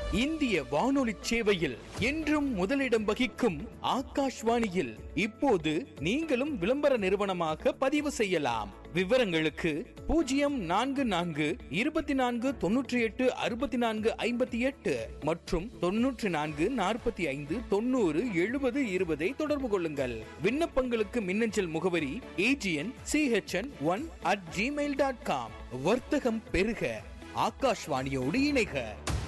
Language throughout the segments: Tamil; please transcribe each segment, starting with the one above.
இந்திய வானொலி சேவையில் என்றும் முதலிடம் வகிக்கும் ஆகாஷ்வாணியில் இப்போது நீங்களும் விளம்பர நிறுவனமாக பதிவு செய்யலாம் விவரங்களுக்கு பூஜ்ஜியம் நான்கு நான்கு இருபத்தி நான்கு தொன்னூற்றி எட்டு அறுபத்தி நான்கு ஐம்பத்தி எட்டு மற்றும் தொன்னூற்றி நான்கு நாற்பத்தி ஐந்து தொண்ணூறு எழுபது இருபதை தொடர்பு கொள்ளுங்கள் விண்ணப்பங்களுக்கு மின்னஞ்சல் முகவரி AGN CHN one at gmail dot com வர்த்தகம் பெருக ஆகாஷ்வாணியோடு இணைக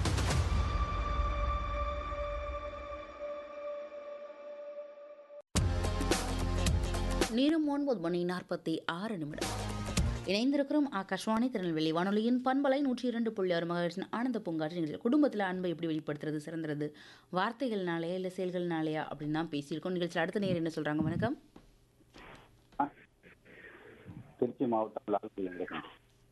நேரம் ஒன்பது மணி நாற்பத்தி ஆறு நிமிடம் இணைந்திருக்கிறோம் ஆகாஷ்வாணி திருநெல்வேலி வானொலியின் பண்பலை நூற்றி இரண்டு புள்ளி ஆறு மகாட்சின் ஆனந்த பூங்காற்று நிகழ்ச்சி குடும்பத்தில் அன்பை எப்படி வெளிப்படுத்துறது சிறந்தது வார்த்தைகள்னாலேயா இல்லை செயல்கள்னாலேயா அப்படின்னு தான் பேசியிருக்கோம் நிகழ்ச்சியில் அடுத்த நேரம் என்ன சொல்கிறாங்க வணக்கம் திருச்சி மாவட்டம் லால்குடியில் இருக்கேன்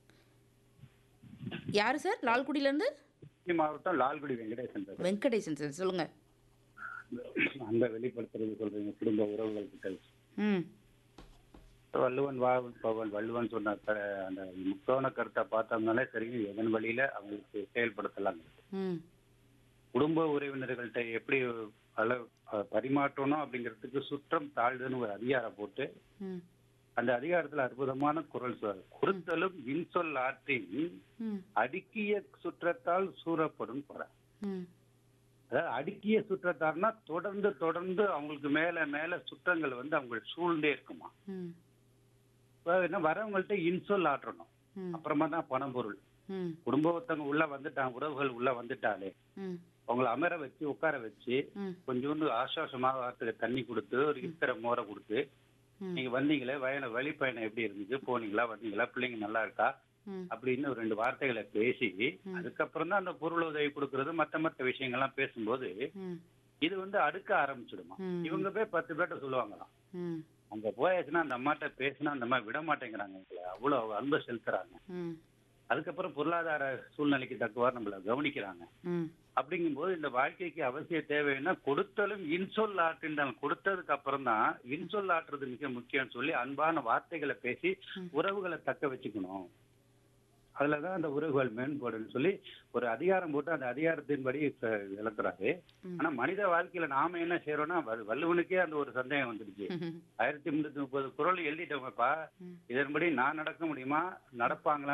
யார் சார் லால்குடியிலேருந்து திருச்சி மாவட்டம் லால்குடி வெங்கடேசன் பேசுறேன். வெங்கடேசன் சார் சொல்லுங்கள் அன்பை வெளிப்படுத்துறது சொல்றீங்க குடும்ப உறவுகள் கிட்ட ம் வள்ளுவன் வா பவன் வள்ளுவன் சொன்ன க- அந்த முக்கோண கருத்தை பார்த்தோம்னாலே சரி எதன் வழியில அவங்களுக்கு செயல்படுத்தலாம் ம் குடும்ப உறவினர்கள்ட்ட எப்படி அள அஹ் பரிமாற்றணும் அப்படிங்கிறதுக்கு சுற்றம் தாழ்வுன்னு ஒரு அதிகாரம் போட்டு ம் அந்த அதிகாரத்துல அற்புதமான குரல் சொல் குறுத்தலும் இன்சொல் ஆற்றின் ம் அடுக்கிய சுற்றத்தால் சூறப்படும் குறை ம் அதாவது அடுக்கிய சுற்றத்தார்னா தொடர்ந்து தொடர்ந்து அவங்களுக்கு மேல மேல சுற்றங்கள் வந்து அவங்க சூழ்ந்தே இருக்குமா ம் இப்ப என்ன வரவங்கள்ட்ட இன்சொல் ஆற்றணும் ம் அப்புறமா தான் பணம் பொருள் ம் குடும்பத்தவங்க உள்ள வந்துட்டாங்க உறவுகள் உள்ள வந்துட்டாலே ம் அவங்கள அமர வச்சு உட்கார வச்சு ம் கொஞ்சோண்டு ஆசுவாசமாக வார்த்தைக்கு தண்ணி கொடுத்து ஒரு இருக்கிற மோரை கொடுத்து ம் நீங்க வந்தீங்களே வயல வழிப்பயணம் எப்படி இருந்துச்சு போனீங்களா வந்தீங்களா பிள்ளைங்க நல்லா இருக்கா ம் அப்படின்னு ஒரு ரெண்டு வார்த்தைகளை பேசி அதுக்கப்புறம் தான் அந்த பொருள் உதவி கொடுக்கறது மத்த மத்த விஷயங்கள்லாம் பேசும்போது ம் இது வந்து அடுக்க ஆரம்பிச்சிடுமா ம். இவங்க போய் பத்து பேர்ட்ட சொல்லுவாங்களாம் ம் அங்க போயாச்சுன்னா அந்த அம்மாட்ட பேசினா அந்த அம்மா விட மாட்டேங்கிறாங்க எங்களை அவ்வளவு அன்பை செலுத்துறாங்க ம் அதுக்கப்புறம் பொருளாதார சூழ்நிலைக்கு தக்கவாறு நம்மள கவனிக்கிறாங்க ம் அப்படிங்கும்போது இந்த வாழ்க்கைக்கு அவசிய தேவைன்னா கொடுத்தலும் இன்சொல் ஆற்றின்றாங்க கொடுத்ததுக்கு அப்புறம் தான் இன்சொல் ஆற்றுறது மிக முக்கியம்னு சொல்லி அன்பான வார்த்தைகளை பேசி உறவுகளை தக்க வச்சுக்கணும் அதுலதான் அந்த உறவுகள் மேம்படுன்னு சொல்லி ஒரு அதிகாரம் போட்டு அந்த அதிகாரத்தின்படி இப்ப விளக்குறாரு ஆனா மனித வாழ்க்கையில நாம என்ன செய்யறோம்னா வ- வள்ளுவனுக்கே அந்த ஒரு சந்தேகம் வந்துடுச்சு ம் ஆயிரத்தி முன்னூத்தி முப்பது குரல் எழுதிட்டோமப்பா இதன்படி நான் நடக்க முடியுமா நடப்பாங்களா